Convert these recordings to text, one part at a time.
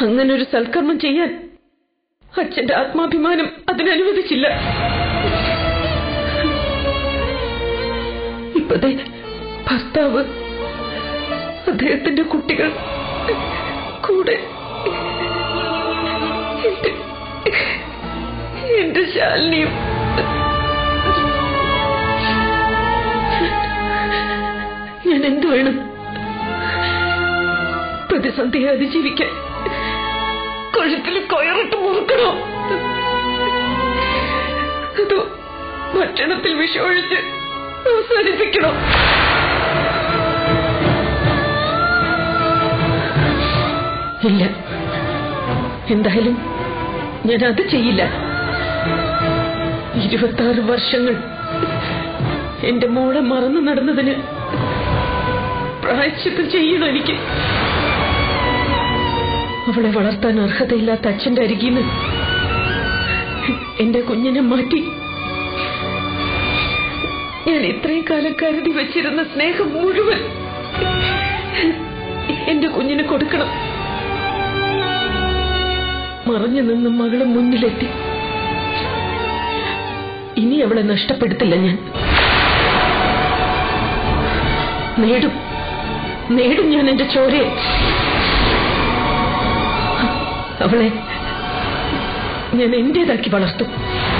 അങ്ങനൊരു സൽക്കർമ്മം ചെയ്യാൻ അച്ഛന്റെ ആത്മാഭിമാനം അതിനനുവദിച്ചില്ല ഇപ്പതേ ഭർത്താവ് അദ്ദേഹത്തിന്റെ കുട്ടികൾ കൂടെ എന്റെ- എന്റെ ശാലിനിയും ഞാൻ എന്തു വേണം പ്രതിസന്ധിയെ അതിജീവിക്കാൻ കഴുത്തിൽ കയറിട്ട് മുറുക്കണോ അതോ ഭക്ഷണത്തിൽ വിഷമൊഴിച്ച് അവസാനിപ്പിക്കണോ ഇല്ല എന്തായാലും ഞാൻ അത് ചെയ്യില്ല ഇരുപത്താറ് വർഷങ്ങൾ എന്റെ മോളെ മറന്നു നടന്നതിന് പ്രായശ്ചിത്തം ചെയ്യണം എനിക്ക് അവളെ വളർത്താൻ അർഹതയില്ലാത്ത അച്ഛന്റെ അരികിന്ന് എന്റെ കുഞ്ഞിനെ മാറ്റി ഞാൻ ഇത്രയും കാലം കരുതി വെച്ചിരുന്ന സ്നേഹം മുഴുവൻ എന്റെ കുഞ്ഞിന് കൊടുക്കണം മറഞ്ഞു നിന്ന് മകളെ മുന്നിലെത്തി ഇനി അവളെ നഷ്ടപ്പെടുത്തില്ല ഞാൻ നേടും നേടും ഞാൻ എന്റെ ചോരയെ അവളെ ഞാൻ എന്റേതാക്കി വളർത്തും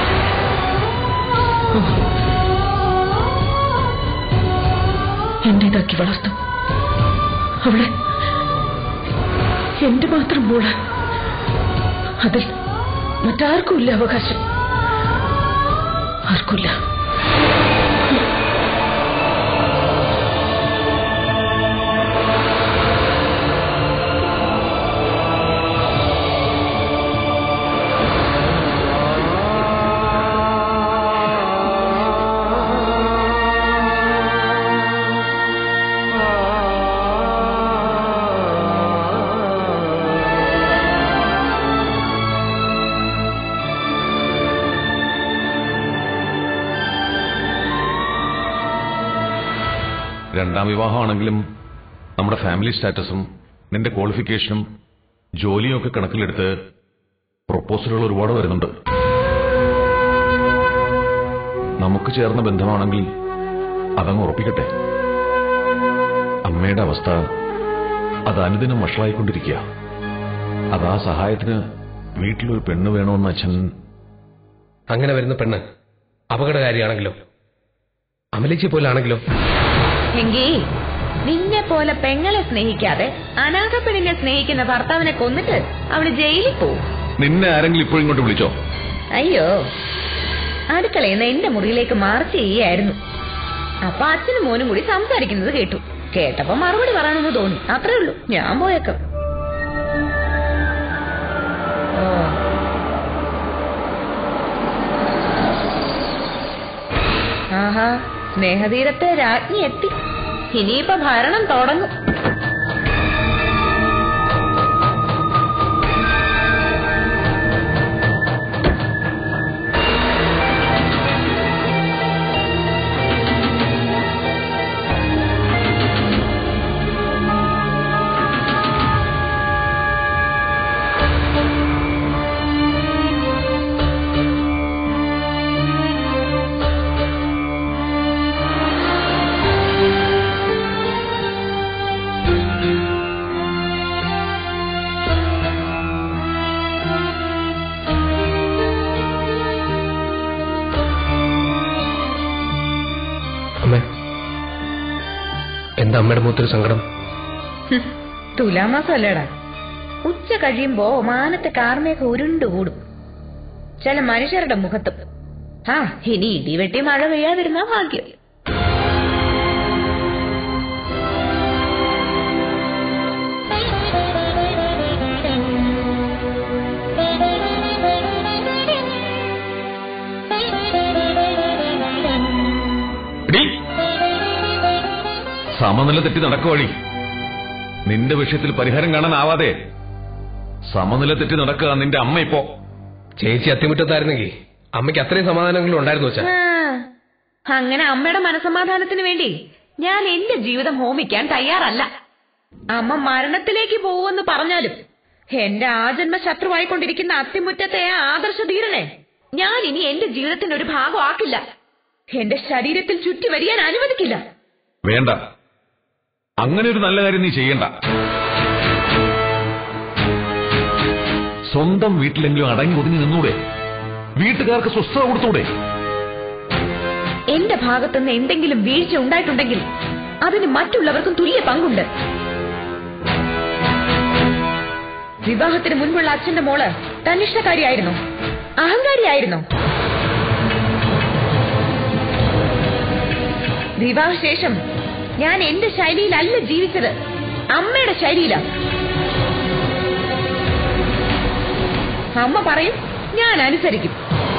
എന്റേതാക്കി വളർത്തും അവളെ എന്റെ മാത്രം മോള് അതിൽ മറ്റാർക്കുമില്ല അവകാശം ആർക്കുമില്ല രണ്ടാം വിവാഹമാണെങ്കിലും നമ്മുടെ ഫാമിലി സ്റ്റാറ്റസും നിന്റെ ക്വാളിഫിക്കേഷനും ജോലിയും ഒക്കെ കണക്കിലെടുത്ത് പ്രൊപ്പോസലുകൾ ഒരുപാട് വരുന്നുണ്ട് നമുക്ക് ചേർന്ന ബന്ധമാണെങ്കിൽ അതങ്ങ് ഉറപ്പിക്കട്ടെ അമ്മയുടെ അവസ്ഥ അത് അനുദിനം വഷളായിക്കൊണ്ടിരിക്കുക അതാ സഹായത്തിന് വീട്ടിലൊരു പെണ്ണ് വേണമെന്ന് അച്ഛൻ അങ്ങനെ വരുന്ന പെണ്ണ് അപകടകാരിയാണെങ്കിലോ അമലിച്ചി പോലാണെങ്കിലോ എങ്കി നിന്നെ പോലെ പെങ്ങളെ സ്നേഹിക്കാതെ അനാഥ പെണ്ണിനെ സ്നേഹിക്കുന്ന ഭർത്താവിനെ കൊന്നിട്ട് അവള് ജയിലിൽ പോവും നിന്നെ ആരെങ്കിലും ഇപ്പോഴും ഇങ്ങോട്ട് വിളിച്ചോ അയ്യോ അടുക്കളയിൽ നിന്ന് എന്റെ മുറിയിലേക്ക് മാർച്ച് ചെയ്യായിരുന്നു അപ്പൊ അച്ഛനും മോനും കൂടി സംസാരിക്കുന്നത് കേട്ടു കേട്ടപ്പോ മറുപടി പറയണമെന്ന് തോന്നി അത്രേ ഉള്ളൂ ഞാൻ പോയേക്കാം ഓ. ആഹാ സ്നേഹതീരത്തെ രാജ്ഞി എത്തി ഇനിയിപ്പോ ഭരണം തുടങ്ങും അമ്മേ എന്താ അമ്മയുടെ മുഖത്തൊരു സങ്കടം ഹും, തുലാമാസം അല്ലേടാ ഉച്ച കഴിയുമ്പോ മാനത്തെ കാർമേഘ ഉരുണ്ടുകൂടും ചില മനുഷ്യരുടെ മുഖത്തും ആ ഇനി ഇടിവെട്ടി മഴ പെയ്യാതിരുന്ന ഭാഗ്യം എടീ, സമനില തെറ്റി നടക്കുവഴി നിന്റെ വിഷയത്തിൽ പരിഹാരം കാണാനാവാതെ സമനില തെറ്റി നടക്കുക നിന്റെ അമ്മ ഇപ്പോ ചേച്ചി അത്തിമുറ്റത്തായിരുന്നെങ്കിൽ അമ്മയ്ക്ക് അത്രയും സമാധാനങ്ങളും ഉണ്ടായിരുന്നു വെച്ചാ ആ, അങ്ങനെ അമ്മയുടെ മനസമാധാനത്തിന് വേണ്ടി ഞാൻ എന്റെ ജീവിതം ഹോമിക്കാൻ തയ്യാറല്ല അമ്മ മരണത്തിലേക്ക് പോവുമെന്ന് പറഞ്ഞാലും എന്റെ ആജന്മ ശത്രുവായിക്കൊണ്ടിരിക്കുന്ന അത്തിമുറ്റത്തെ ആ ആദർശ ധീരനെ ഞാൻ ഇനി എന്റെ ജീവിതത്തിന്റെ ഒരു ഭാഗമാക്കില്ല എന്റെ ശരീരത്തിൽ ചുറ്റി വരിയാൻ അനുവദിക്കില്ല വേണ്ട അങ്ങനെ ഒരു നല്ല കാര്യം നീ ചെയ്യണ്ട സ്വന്തം വീട്ടിലെങ്കിലും അടങ്ങി ഒതുങ്ങി നിന്നൂടെ വീട്ടുകാർക്ക് സ്വസ്ഥത കൊടുത്തൂടെ എന്റെ ഭാഗത്തുനിന്ന് എന്തെങ്കിലും വീഴ്ച ഉണ്ടായിട്ടുണ്ടെങ്കിൽ അതിന് മറ്റുള്ളവർക്കും തുല്യ പങ്കുണ്ട് വിവാഹത്തിന് മുൻപുള്ള അച്ഛന്റെ മോള് തനിഷ്ഠക്കാരിയായിരുന്നോ അഹങ്കാരിയായിരുന്നോ വിവാഹശേഷം ഞാൻ എന്റെ ശൈലിയിലല്ല ജീവിച്ചത് അമ്മയുടെ ശൈലിയിലാണ് അമ്മ പറയും ഞാൻ അനുസരിക്കും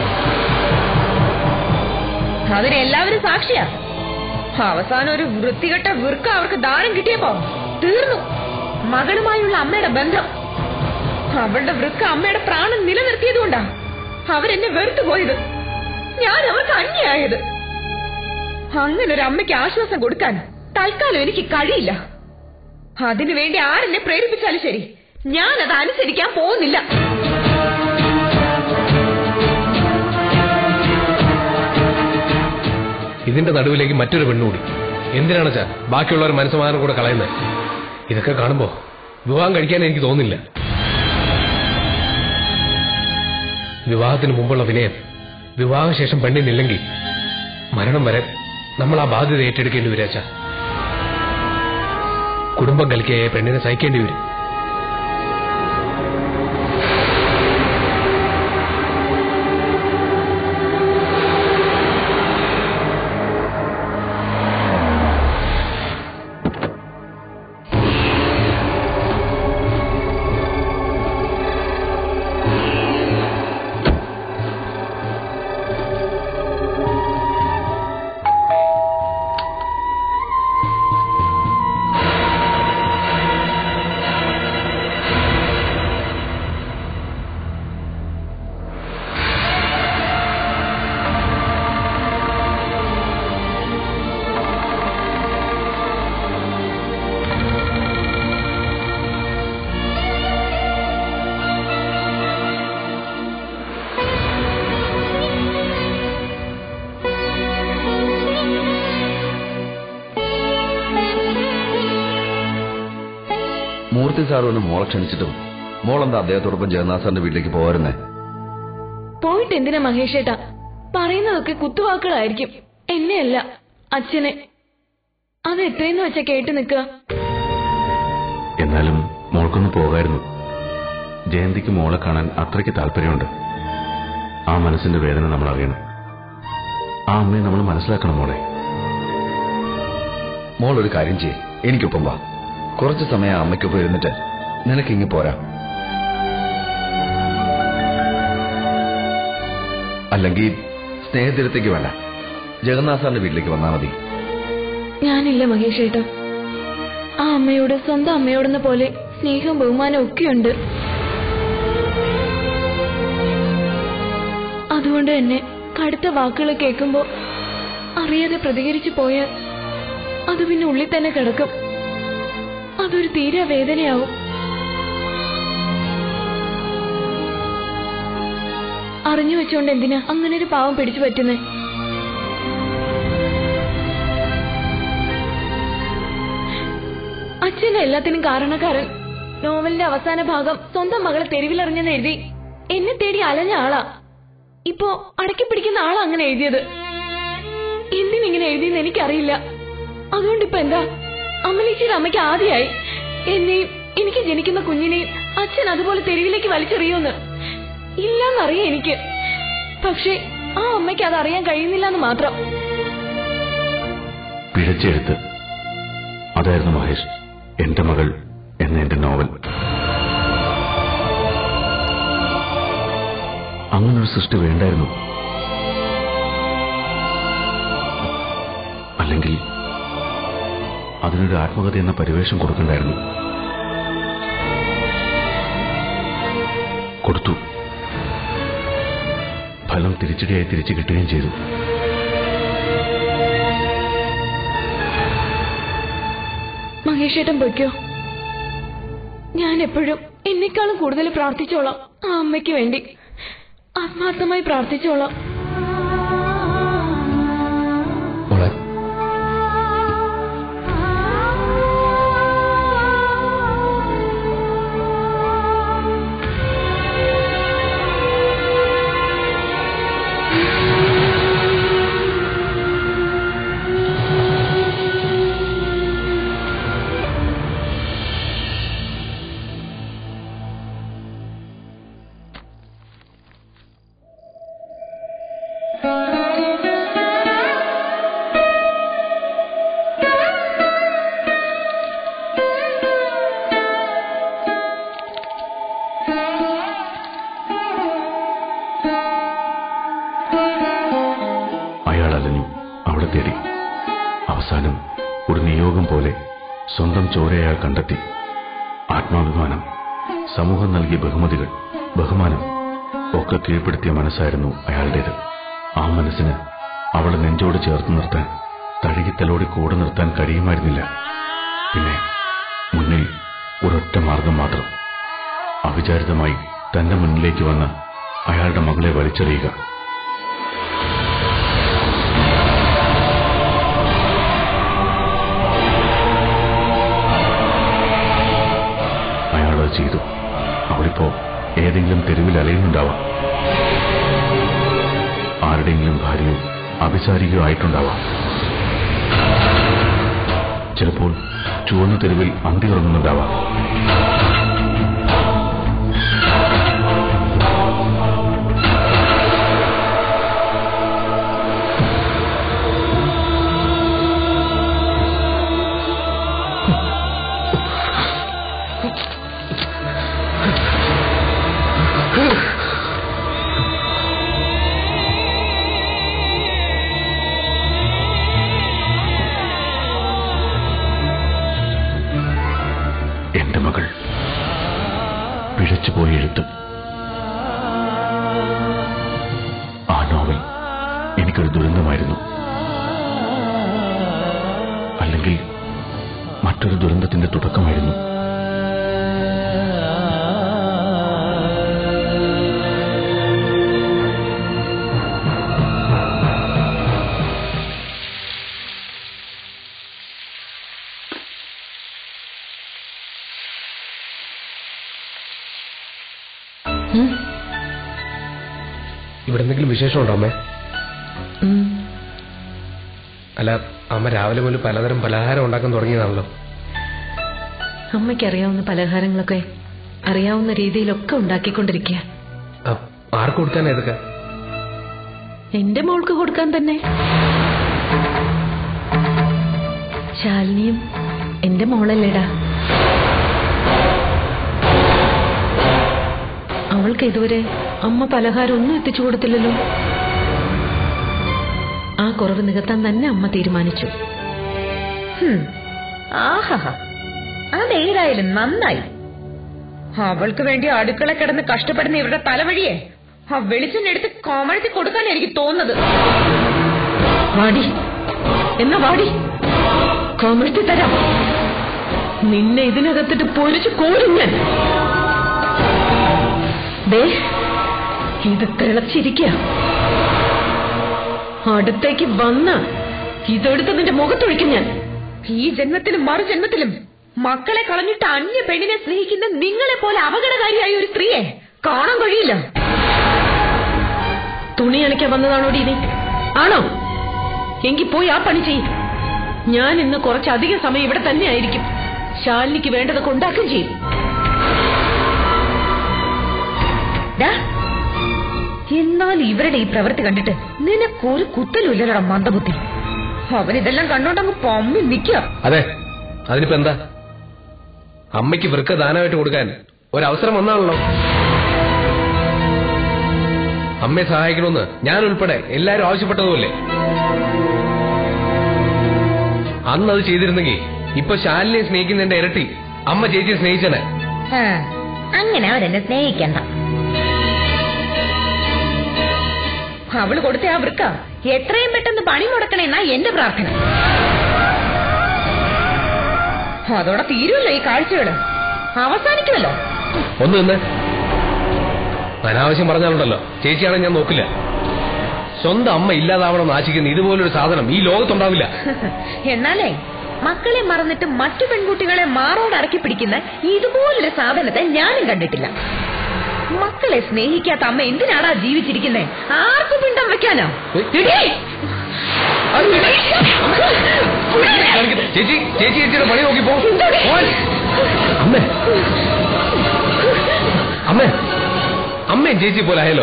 അതിന് എല്ലാവരും സാക്ഷിയാ അവസാനം ഒരു വൃത്തികെട്ട വൃക്ക അവർക്ക് ദാനം കിട്ടിയപ്പോ തീർന്നു മകളുമായുള്ള അമ്മയുടെ ബന്ധം അവളുടെ വൃക്ക അമ്മയുടെ പ്രാണൻ നിലനിർത്തിയതുകൊണ്ടാ അവരെന്നെ വെറുത്തു പോയത് ഞാൻ അവർക്ക് അന്യായത് അങ്ങനെ ഒരു അമ്മയ്ക്ക് ആശ്വാസം കൊടുക്കാൻ തൽക്കാലം എനിക്ക് കഴിയില്ല അതിനുവേണ്ടി ആരെന്നെ പ്രേരിപ്പിച്ചാലും ശരി ഞാൻ അത് അനുസരിക്കാൻ പോകുന്നില്ല ഇതിന്റെ നടുവിലേക്ക് മറ്റൊരു പെണ്ണുകൂടി എന്തിനാണ് ചാ ബാക്കിയുള്ളവർ മനസ്സമാധാനം കൂടെ കളയുന്നത് ഇതൊക്കെ കാണുമ്പോ വിവാഹം കഴിക്കാൻ എനിക്ക് തോന്നില്ല വിവാഹത്തിന് മുമ്പുള്ള വിനയം വിവാഹശേഷം പെണ്ണിനില്ലെങ്കിൽ മരണം വരെ നമ്മൾ ആ ബാധ്യത ഏറ്റെടുക്കേണ്ടി വരാച്ച കുടുംബം കലിക്കായ പെണ്ണിനെ സഹിക്കേണ്ടി വരും മൂർത്തി സാർ ഒന്ന് മോളെ ക്ഷണിച്ചിട്ടും മോളെന്താ അദ്ദേഹത്തോടൊപ്പം ജഗന്നാഥ് സാറിന്റെ വീട്ടിലേക്ക് പോരുന്നേ പോയിട്ട് എന്തിനാ മഹേഷേട്ടാ പറയുന്നതൊക്കെ കുത്തുവാക്കുകളായിരിക്കും എന്നെയല്ല അച്ഛനെ അത് എത്രയെന്ന് വെച്ചാ കേട്ടു നിൽക്കുക എന്നാലും മോൾക്കൊന്ന് പോകായിരുന്നു ജയന്തിക്ക് മോളെ കാണാൻ അത്രയ്ക്ക് താല്പര്യമുണ്ട് ആ മനസ്സിന്റെ വേദന നമ്മൾ അറിയണം ആ അമ്മയെ നമ്മൾ മനസ്സിലാക്കണം മോളെ മോൾ ഒരു കാര്യം ചെയ്യേ എനിക്കൊപ്പം വാ കുറച്ച് സമയം അമ്മയ്ക്കൊപ്പം ഇരുന്നിട്ട് നിനക്ക് ഇങ്ങ് പോരാ അല്ലെങ്കിൽ സ്നേഹതീരത്തേക്ക് വേണ്ട ജഗന്നാഥ് സാറിന്റെ വീട്ടിലേക്ക് വന്നാൽ മതി ഞാനില്ല മഹേഷേട്ടാ ആ അമ്മയോട് സ്വന്തം അമ്മയോടെന്ന പോലെ സ്നേഹവും ബഹുമാനവും ഒക്കെയുണ്ട് അതുകൊണ്ട് തന്നെ കടുത്ത വാക്കുകൾ കേൾക്കുമ്പോ അറിയാതെ പ്രതികരിച്ചു പോയാൽ അത് പിന്നെ ഉള്ളിൽ തന്നെ കിടക്കും അതൊരു തീരെ വേദനയാവും അറിഞ്ഞു വെച്ചോണ്ട് എന്തിനാ അങ്ങനെ ഒരു പാവം പിടിച്ചു പറ്റുന്നേ അച്ഛന്റെ എല്ലാത്തിനും കാരണക്കാരൻ നോവലിന്റെ അവസാന ഭാഗം സ്വന്തം മകളെ തെരുവിലെറിഞ്ഞെന്ന് എഴുതി എന്നെ തേടി അലഞ്ഞ ആളാ ഇപ്പോ അടക്കി പിടിക്കുന്ന ആളാ അങ്ങനെ എഴുതിയത് എന്തിനിങ്ങനെ എഴുതിയെന്ന് എനിക്കറിയില്ല അതുകൊണ്ട് ഇപ്പൊ എന്താ അമ്മലീച്ചിയുടെ അമ്മയ്ക്ക് ആദ്യമായി എന്നെയും എനിക്ക് ജനിക്കുന്ന കുഞ്ഞിനെയും അച്ഛൻ അതുപോലെ തെരുവിലേക്ക് വലിച്ചെറിയുമെന്ന് ഇല്ലെന്നറിയാം എനിക്ക് പക്ഷേ ആ അമ്മയ്ക്ക് അത് അറിയാൻ കഴിയുന്നില്ല എന്ന് മാത്രം പിഴച്ചെഴുത്ത് അതായിരുന്നു മഹേഷ് എന്റെ മകൾ എന്ന എന്റെ നോവൽ അങ്ങനൊരു സൃഷ്ടി വേണ്ടായിരുന്നു അല്ലെങ്കിൽ അതിനൊരു ആത്മകഥ എന്ന പരിവേഷം കൊടുക്കണ്ടായിരുന്നു കൊടുത്തു ഫലം തിരിച്ചടിയായി തിരിച്ചു കിട്ടുകയും ചെയ്തു മഹേഷേട്ടൻ പൊയ്ക്കോ ഞാൻ എപ്പോഴും എന്നെക്കാളും കൂടുതൽ പ്രാർത്ഥിച്ചോളാം ആ അമ്മയ്ക്ക് വേണ്ടി ആത്മാർത്ഥമായി പ്രാർത്ഥിച്ചോളാം മോളെ അയാൾ അലഞ്ഞു അവിടെ തേടി അവസാനം ഒരു നിയോഗം പോലെ സ്വന്തം ചോരയാൾ കണ്ടെത്തി ആത്മാഭിമാനം സമൂഹം നൽകിയ ബഹുമതികൾ ബഹുമാനം ഒക്കെ കീഴ്പ്പെടുത്തിയ മനസ്സായിരുന്നു അയാളുടേത് ആ മനസ്സിന് അവളെ നെഞ്ചോട് ചേർത്ത് നിർത്താൻ തഴുകിത്തലോടി കൂടെ നിർത്താൻ കഴിയുമായിരുന്നില്ല പിന്നെ മുന്നിൽ ഒരൊറ്റ മാർഗം മാത്രം അവിചാരിതമായി തന്റെ മുന്നിലേക്ക് വന്ന അയാളുടെ മകളെ വലിച്ചെറിയുക അയാളത് ചെയ്തു അവളിപ്പോ ഏതെങ്കിലും തെരുവിൽ അലയുന്നുണ്ടാവാം ആരുടെയെങ്കിലും ഭാര്യയോ അഭിസാരികയോ ആയിട്ടുണ്ടാവാം ചിലപ്പോൾ ചുവന്ന തെരുവിൽ അന്തി ഉറങ്ങുന്നുണ്ടാവാം എന്റെ മകൾ പിഴച്ചുപോയി എഴുത്ത് ആ നോവൽ എനിക്കൊരു ദുരന്തമായിരുന്നു അല്ലെങ്കിൽ മറ്റൊരു ദുരന്തത്തിന്റെ തുടക്കമായിരുന്നു ഇവിടെ എന്തെങ്കിലും വിശേഷമുണ്ടോ അമ്മേ അല്ല അമ്മ രാവിലെ മുതൽ പലതരം പലഹാരം ഉണ്ടാക്കാൻ തുടങ്ങിയതാണല്ലോ അമ്മയ്ക്ക് അറിയാവുന്ന പലഹാരങ്ങളൊക്കെ അറിയാവുന്ന രീതിയിലൊക്കെ ഉണ്ടാക്കിക്കൊണ്ടിരിക്കുക ആ, ആർക്ക് കൊടുക്കാനാ ഇതൊക്കെ എന്റെ മോൾക്ക് കൊടുക്കാൻ തന്നെ ശാലിനിയും എന്റെ മോളല്ലേടാ അവൾക്ക് ഇതുവരെ അമ്മ പലഹാരം ഒന്നും എത്തിച്ചു കൊടുത്തില്ലല്ലോ ആ കുറവ് നികത്താൻ തന്നെ അമ്മ തീരുമാനിച്ചു ഹും. ആഹാ അതേതായാലും നന്നായി അവൾക്ക് വേണ്ടി അടുക്കള കിടന്ന് കഷ്ടപ്പെടുന്ന ഇവരുടെ തലവഴിയെ ആ വെളിച്ചെണ്ണെടുത്ത് കോമഴത്തി കൊടുക്കാൻ എനിക്ക് തോന്നുന്നത് വാടി എന്നാ വാടി കോമഴ്ത്തി തരാം നിന്നെ ഇതിനകത്തിട്ട് പൊരിച്ചു കോരും ഞാൻ ദേ ഇത് തിളച്ചിരിക്ക അടുത്തേക്ക് വന്ന് ഇതെടുത്ത് നിന്റെ മുഖത്തൊഴിക്കും ഞാൻ ഈ ജന്മത്തിലും മറു ജന്മത്തിലും മക്കളെ കളഞ്ഞിട്ട് അന്യ പെണ്ണിനെ സ്നേഹിക്കുന്ന നിങ്ങളെ പോലെ അപകടകാരിയായ ഒരു സ്ത്രീയെ കാണാൻ കഴിയില്ല തുണി അണയ്ക്കാൻ വന്നതാണോ നീ ആണോ എങ്കിൽ പോയി ആ പണി ചെയ്യും ഞാൻ ഇന്ന് കുറച്ചധികം സമയം ഇവിടെ തന്നെ ആയിരിക്കും ശാലിനിക്ക് വേണ്ടതൊക്കെ ഉണ്ടാക്കുകയും ചെയ്യും ദാ, എന്നാൽ ഇവരുടെ ഈ പ്രവൃത്തി കണ്ടിട്ട് നിനക്കൊരു കുത്തലുമില്ലല്ലോടാ മന്ദബുദ്ധി അവൻ ഇതെല്ലാം കണ്ടോണ്ടങ്ങ് പമ്മി നിക്കുക അതെ അതിനിപ്പോ എന്താ അമ്മയ്ക്ക് വൃക്ക ദാനമായിട്ട് കൊടുക്കാൻ ഒരവസരം വന്നാണല്ലോ അമ്മയെ സഹായിക്കണമെന്ന് ഞാൻ ഉൾപ്പെടെ എല്ലാരും ആവശ്യപ്പെട്ടതുമല്ലേ അന്ന് അത് ചെയ്തിരുന്നെങ്കിൽ ഇപ്പൊ ശാലിനെ സ്നേഹിക്കുന്നതിന്റെ ഇരട്ടി അമ്മ ചേച്ചിയെ സ്നേഹിച്ചനെ ആ, അങ്ങനെ അവരെന്നെ സ്നേഹിക്കണ്ട അവള് കൊടുത്ത ആ വൃക്ക എത്രയും പെട്ടെന്ന് പണി മുടക്കണേന്നാ എന്റെ പ്രാർത്ഥന അതോടെ തീരുമല്ലോ ഈ കാഴ്ചകള് അവസാനിക്കുമല്ലോ ഒന്ന് നിന്ന് അനാവശ്യം പറഞ്ഞാലുണ്ടല്ലോ ചേച്ചിയാണെങ്കിൽ ഞാൻ നോക്കില്ല സ്വന്തം അമ്മ ഇല്ലാതാവണം ആശിക്കുന്ന ഇതുപോലൊരു സാധനം ഈ ലോകത്തുണ്ടാവില്ല എന്നാലേ മക്കളെ മറന്നിട്ട് മറ്റു പെൺകുട്ടികളെ മാറോട് അടക്കി പിടിക്കുന്ന ഇതുപോലൊരു സാധനത്തെ ഞാനും കണ്ടിട്ടില്ല മക്കളെ സ്നേഹിക്കാത്ത അമ്മ എന്തിനാടാ ജീവിച്ചിരിക്കുന്നേ ആർക്കും പിണ്ടം വെക്കാനോ എടീ! ചേച്ചി ചേച്ചി ചേച്ചിയുടെ പണി നോക്കി പോ പോവാൻ. അമ്മേ അമ്മേ അമ്മയും ചേച്ചി പോലെ ആയല്ലോ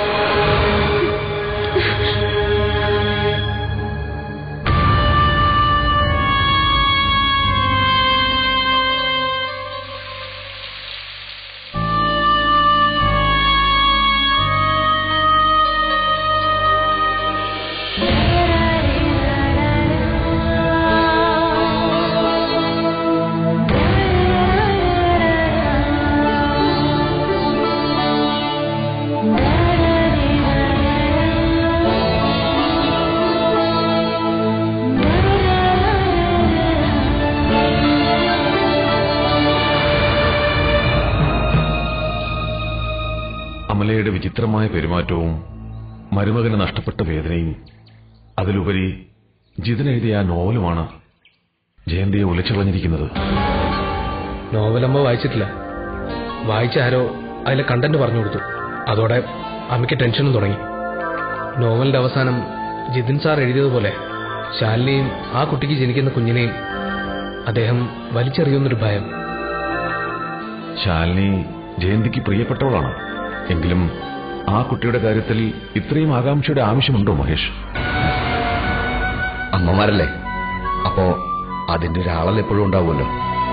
അമലയുടെ വിചിത്രമായ പെരുമാറ്റവും മരുമകന് നഷ്ടപ്പെട്ട വേദനയും അതിലുപരി ജിതൻ എഴുതിയ ആ നോവലുമാണ് ജയന്തിയെ ഉലച്ചളഞ്ഞിരിക്കുന്നത് നോവലമ്മ വായിച്ചിട്ടില്ല വായിച്ച ആരോ അതിലെ കണ്ടന്റ് പറഞ്ഞു കൊടുത്തു അതോടെ അമ്മയ്ക്ക് ടെൻഷനും തുടങ്ങി നോവലിന്റെ അവസാനം ജിതിൻ സാർ എഴുതിയതുപോലെ ശാലിനിയും ആ കുട്ടിക്ക് ജനിക്കുന്ന കുഞ്ഞിനെയും അദ്ദേഹം വലിച്ചെറിയുന്നൊരു ഭയം ശാലിനി ജയന്തിക്ക് പ്രിയപ്പെട്ടവളാണ് എങ്കിലും ആ കുട്ടിയുടെ കാര്യത്തിൽ ഇത്രയും ആകാംക്ഷയുടെ ആവശ്യമുണ്ടോ മഹേഷ് അമ്മമാരല്ലേ അപ്പോ അതിന്റെ ഒരാളല്ല എപ്പോഴും ഉണ്ടാവുമല്ലോ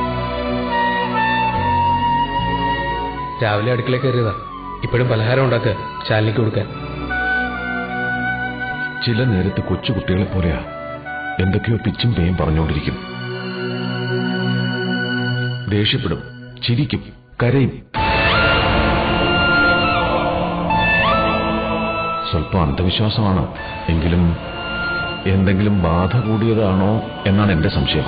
രാവിലെ അടുക്കള കയറിയതാ ഇപ്പോഴും പലഹാരം ഉണ്ടാക്കുക ശാലിനിക്ക് കൊടുക്കാൻ ചില നേരത്ത് കൊച്ചു കുട്ടികളെ പോലെയാ എന്തൊക്കെയോ പിച്ചും പേയും പറഞ്ഞുകൊണ്ടിരിക്കും ദേഷ്യപ്പെടും ചിരിക്കും കരയും സ്വല്പം അന്ധവിശ്വാസമാണ് എങ്കിലും എന്തെങ്കിലും ബാധ കൂടിയതാണോ എന്നാണ് എന്റെ സംശയം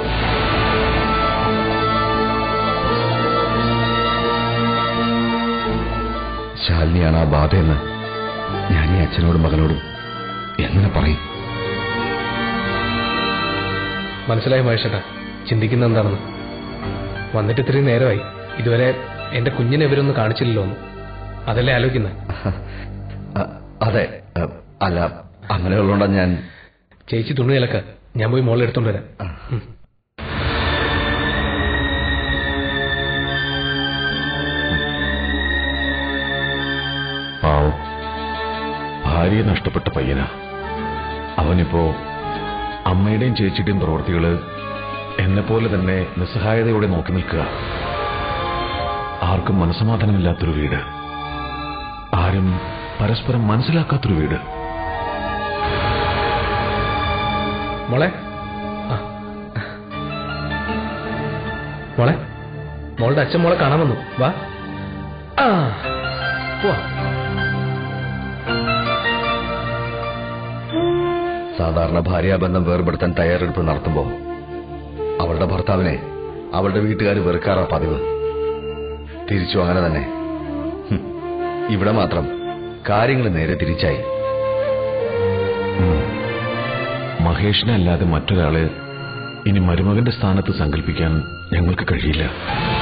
ശാലിനിയാണ് ആ ബാധയെന്ന് ഞാൻ ഈ അച്ഛനോടും മകനോടും എങ്ങനെ പറയും മനസ്സിലായി മഹേഷേട്ടാ ചിന്തിക്കുന്ന എന്താണെന്ന് വന്നിട്ട് ഇത്രയും നേരമായി ഇതുവരെ എന്റെ കുഞ്ഞിനെ ഇവരൊന്ന് കാണിച്ചില്ലല്ലോ എന്ന് അതല്ലേ ആലോചിക്കുന്നത് അ- അതെ അ, അല്ല അങ്ങനെയുള്ളതുകൊണ്ടാ ഞാൻ ചേച്ചി തുണി ഇലക്ക ഞാൻ പോയി മോളെ എടുത്തോണ്ട് വരാം ഉം. പാവം ഭാര്യയെ നഷ്ടപ്പെട്ട പയ്യനാ അവനിപ്പോ അമ്മയുടെയും ചേച്ചിയുടെയും പ്രവൃത്തികള് എന്നെപ്പോലെ തന്നെ നിസ്സഹായതയോടെ നോക്കി നിൽക്കുക ആർക്കും മനസമാധാനമില്ലാത്തൊരു വീട് ആരും പരസ്പരം മനസ്സിലാക്കാത്തൊരു വീട് മോളെ ആ. മോളെ മോളുടെ അച്ഛൻ മോളെ കാണാൻ വന്നു വാ ആ പോവാ സാധാരണ ഭാര്യാബന്ധം വേർപെടുത്താൻ തയ്യാറെടുപ്പ് നടത്തുമ്പോൾ അവളുടെ ഭർത്താവിനെ അവളുടെ വീട്ടുകാർ വെറുക്കാറാ പതിവ് തിരിച്ചു അങ്ങനെ തന്നെ ഹും, ഇവിടെ മാത്രം കാര്യങ്ങൾ നേരെ തിരിച്ചായി ഉം. മഹേഷിനെ അല്ലാതെ മറ്റൊരാളെ ഇനി മരുമകന്റെ സ്ഥാനത്ത് സങ്കല്പിക്കാൻ ഞങ്ങൾക്ക് കഴിയില്ല